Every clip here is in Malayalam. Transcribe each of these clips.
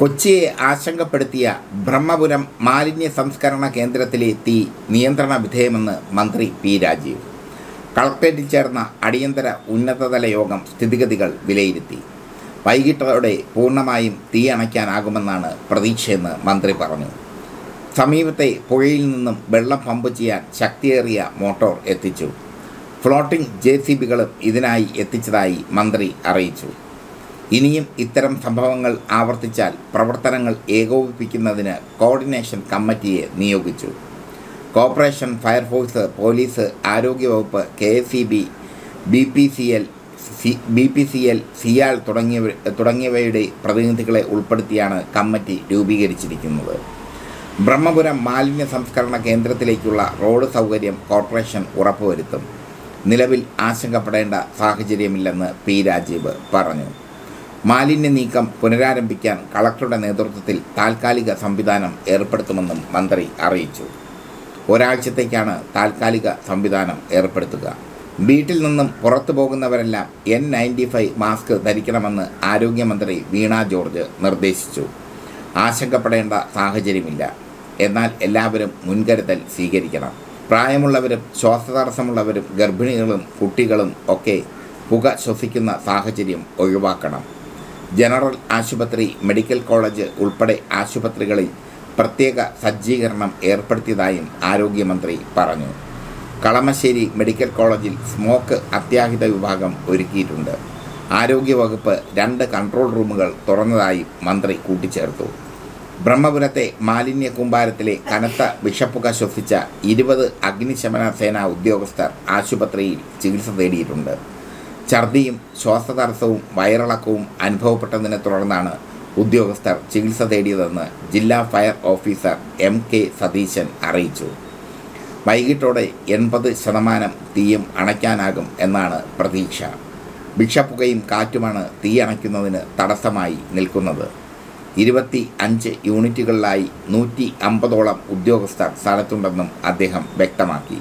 കൊച്ചിയെ ആശങ്കപ്പെടുത്തിയ ബ്രഹ്മപുരം മാലിന്യ സംസ്കരണ കേന്ദ്രത്തിലെ തീ നിയന്ത്രണ വിധേയമെന്ന് മന്ത്രി പി രാജീവ് കളക്ടറേറ്റിൽ ചേർന്ന അടിയന്തര ഉന്നതതല യോഗം സ്ഥിതിഗതികൾ വിലയിരുത്തി വൈകിട്ടോടെ പൂർണ്ണമായും തീ അണയ്ക്കാനാകുമെന്നാണ് പ്രതീക്ഷയെന്ന് മന്ത്രി പറഞ്ഞു സമീപത്തെ പുഴയിൽ നിന്നും വെള്ളം പമ്പ് ചെയ്യാൻ ശക്തിയേറിയ മോട്ടോർ എത്തിച്ചു ഫ്ലോട്ടിംഗ് ജെ സി ബികളും ഇതിനായി എത്തിച്ചതായി മന്ത്രി അറിയിച്ചു ഇനിയും ഇത്തരം സംഭവങ്ങൾ ആവർത്തിച്ചാൽ പ്രവർത്തനങ്ങൾ ഏകോപിപ്പിക്കുന്നതിന് കോർഡിനേഷൻ കമ്മിറ്റിയെ നിയോഗിച്ചു കോർപ്പറേഷൻ ഫയർഫോഴ്സ് പോലീസ് ആരോഗ്യവകുപ്പ് K S E B B P C L C B P C L CIAL തുടങ്ങിയവ തുടങ്ങിയവയുടെ പ്രതിനിധികളെ ഉൾപ്പെടുത്തിയാണ് കമ്മിറ്റി രൂപീകരിച്ചിരിക്കുന്നത് ബ്രഹ്മപുരം മാലിന്യ സംസ്കരണ കേന്ദ്രത്തിലേക്കുള്ള റോഡ് സൗകര്യം കോർപ്പറേഷൻ ഉറപ്പുവരുത്തും നിലവിൽ ആശങ്കപ്പെടേണ്ട സാഹചര്യമില്ലെന്ന് പി രാജീവ് പറഞ്ഞു മാലിന്യ നീക്കം പുനരാരംഭിക്കാൻ കളക്ടറുടെ നേതൃത്വത്തിൽ താൽക്കാലിക സംവിധാനം ഏർപ്പെടുത്തുമെന്നും മന്ത്രി അറിയിച്ചു ഒരാഴ്ചത്തേക്കാണ് താൽക്കാലിക സംവിധാനം ഏർപ്പെടുത്തുക വീട്ടിൽ നിന്നും പുറത്തു പോകുന്നവരെല്ലാം എൻ നയൻറ്റി ഫൈവ് മാസ്ക് ധരിക്കണമെന്ന് ആരോഗ്യമന്ത്രി വീണ ജോർജ് നിർദ്ദേശിച്ചു ആശങ്കപ്പെടേണ്ട സാഹചര്യമില്ല എന്നാൽ എല്ലാവരും മുൻകരുതൽ സ്വീകരിക്കണം പ്രായമുള്ളവരും ശ്വാസതടസ്സമുള്ളവരും ഗർഭിണികളും കുട്ടികളും ഒക്കെ പുക ശ്വസിക്കുന്ന സാഹചര്യം ഒഴിവാക്കണം ജനറൽ ആശുപത്രി മെഡിക്കൽ കോളേജ് ഉൾപ്പെടെ ആശുപത്രികളിൽ പ്രത്യേക സജ്ജീകരണം ഏർപ്പെടുത്തിയതായും ആരോഗ്യമന്ത്രി പറഞ്ഞു കളമശ്ശേരി മെഡിക്കൽ കോളേജിൽ സ്മോക്ക് അത്യാഹിത വിഭാഗം ഒരുക്കിയിട്ടുണ്ട് ആരോഗ്യവകുപ്പ് രണ്ട് കൺട്രോൾ റൂമുകൾ തുറന്നതായും മന്ത്രി കൂട്ടിച്ചേർത്തു ബ്രഹ്മപുരത്തെ മാലിന്യ കൂമ്പാരത്തിലെ കനത്ത വിഷപ്പുക ശ്വസിച്ച ഇരുപത് അഗ്നിശമന സേനാ ഉദ്യോഗസ്ഥർ ആശുപത്രിയിൽ ചികിത്സ തേടിയിട്ടുണ്ട് ഛർദിയും ശ്വാസതടസ്സവും വയറിളക്കവും അനുഭവപ്പെട്ടതിനെ തുടർന്നാണ് ഉദ്യോഗസ്ഥർ ചികിത്സ തേടിയതെന്ന് ജില്ലാ fire officer M K Satheesan അറിയിച്ചു വൈകിട്ടോടെ എൺപത് ശതമാനം തീയും അണയ്ക്കാനാകും എന്നാണ് പ്രതീക്ഷ ഭിക്ഷപ്പുകയും കാറ്റുമാണ് തീ അണയ്ക്കുന്നതിന് തടസ്സമായി നിൽക്കുന്നത് ഇരുപത്തി അഞ്ച് യൂണിറ്റുകളിലായി നൂറ്റി അമ്പതോളം ഉദ്യോഗസ്ഥർ സ്ഥലത്തുണ്ടെന്നും അദ്ദേഹം വ്യക്തമാക്കി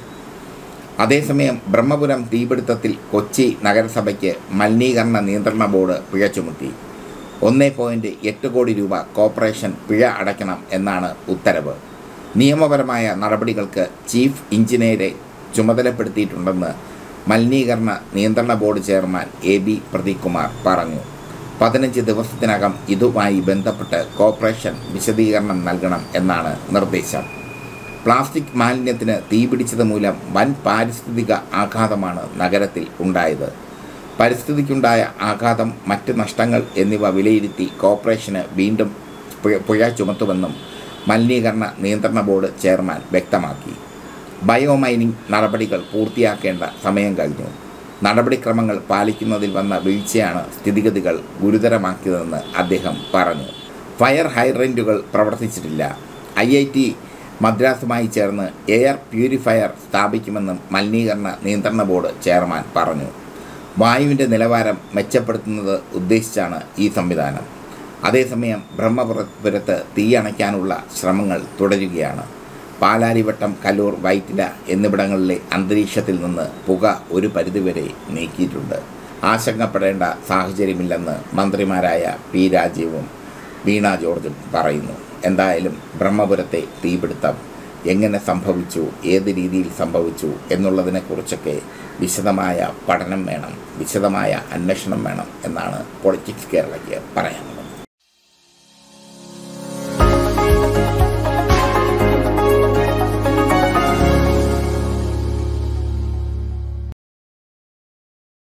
അതേസമയം ബ്രഹ്മപുരം തീപിടുത്തത്തിൽ കൊച്ചി നഗരസഭയ്ക്ക് മലിനീകരണ നിയന്ത്രണ ബോർഡ് പിഴ ചുമത്തി ഒന്ന് പോയിൻറ്റ് എട്ട് കോടി രൂപ കോർപ്പറേഷൻ പിഴ അടയ്ക്കണം എന്നാണ് ഉത്തരവ് നിയമപരമായ നടപടികൾക്ക് ചീഫ് എഞ്ചിനീയറെ ചുമതലപ്പെടുത്തിയിട്ടുണ്ടെന്ന് മലിനീകരണ നിയന്ത്രണ board chairman A B Pradeep Kumar പറഞ്ഞു പതിനഞ്ച് ദിവസത്തിനകം ഇതുമായി ബന്ധപ്പെട്ട് കോർപ്പറേഷൻ വിശദീകരണം നൽകണം എന്നാണ് നിർദ്ദേശം പ്ലാസ്റ്റിക് മാലിന്യത്തിന് തീപിടിച്ചത് മൂലം വൻ പാരിസ്ഥിതിക ആഘാതമാണ് നഗരത്തിൽ ഉണ്ടായത് പരിസ്ഥിതിക്കുണ്ടായ ആഘാതം മറ്റ് നഷ്ടങ്ങൾ എന്നിവ വിലയിരുത്തി കോർപ്പറേഷന് വീണ്ടും പിഴ- പിഴ ചുമത്തുമെന്നും മലിനീകരണ നിയന്ത്രണ ബോർഡ് ചെയർമാൻ വ്യക്തമാക്കി ബയോമൈനിങ് നടപടികൾ പൂർത്തിയാക്കേണ്ട സമയം കഴിഞ്ഞു നടപടിക്രമങ്ങൾ പാലിക്കുന്നതിൽ വന്ന വീഴ്ചയാണ് സ്ഥിതിഗതികൾ ഗുരുതരമാക്കിയതെന്ന് അദ്ദേഹം പറഞ്ഞു ഫയർ ഹൈഡ്രൻറ്റുകൾ പ്രവർത്തിച്ചിട്ടില്ല ഐ ഐ ടി മദ്രാസുമായി ചേർന്ന് എയർ പ്യൂരിഫയർ സ്ഥാപിക്കുമെന്നും മലിനീകരണ നിയന്ത്രണ ബോർഡ് ചെയർമാൻ പറഞ്ഞു വായുവിൻ്റെ നിലവാരം മെച്ചപ്പെടുത്തുന്നത് ഉദ്ദേശിച്ചാണ് ഈ സംവിധാനം അതേസമയം ബ്രഹ്മപുരത്ത് തീയണയ്ക്കാനുള്ള ശ്രമങ്ങൾ തുടരുകയാണ് പാലാരിവട്ടം കലൂർ വൈറ്റില എന്നിവിടങ്ങളിലെ അന്തരീക്ഷത്തിൽ നിന്ന് പുക ഒരു പരിധിവരെ നീക്കിയിട്ടുണ്ട് ആശങ്കപ്പെടേണ്ട സാഹചര്യമില്ലെന്ന് മന്ത്രിമാരായ പി രാജീവും വീണ ജോർജും പറയുന്നു എന്തായാലും ബ്രഹ്മപുരത്തെ തീപിടുത്തം എങ്ങനെ സംഭവിച്ചു ഏത് രീതിയിൽ സംഭവിച്ചു എന്നുള്ളതിനെക്കുറിച്ചൊക്കെ വിശദമായ പഠനം വേണം വിശദമായ അന്വേഷണം വേണം എന്നാണ് പൊളിറ്റിക്സ് കേരളയ്ക്ക് പറയാനുള്ളത്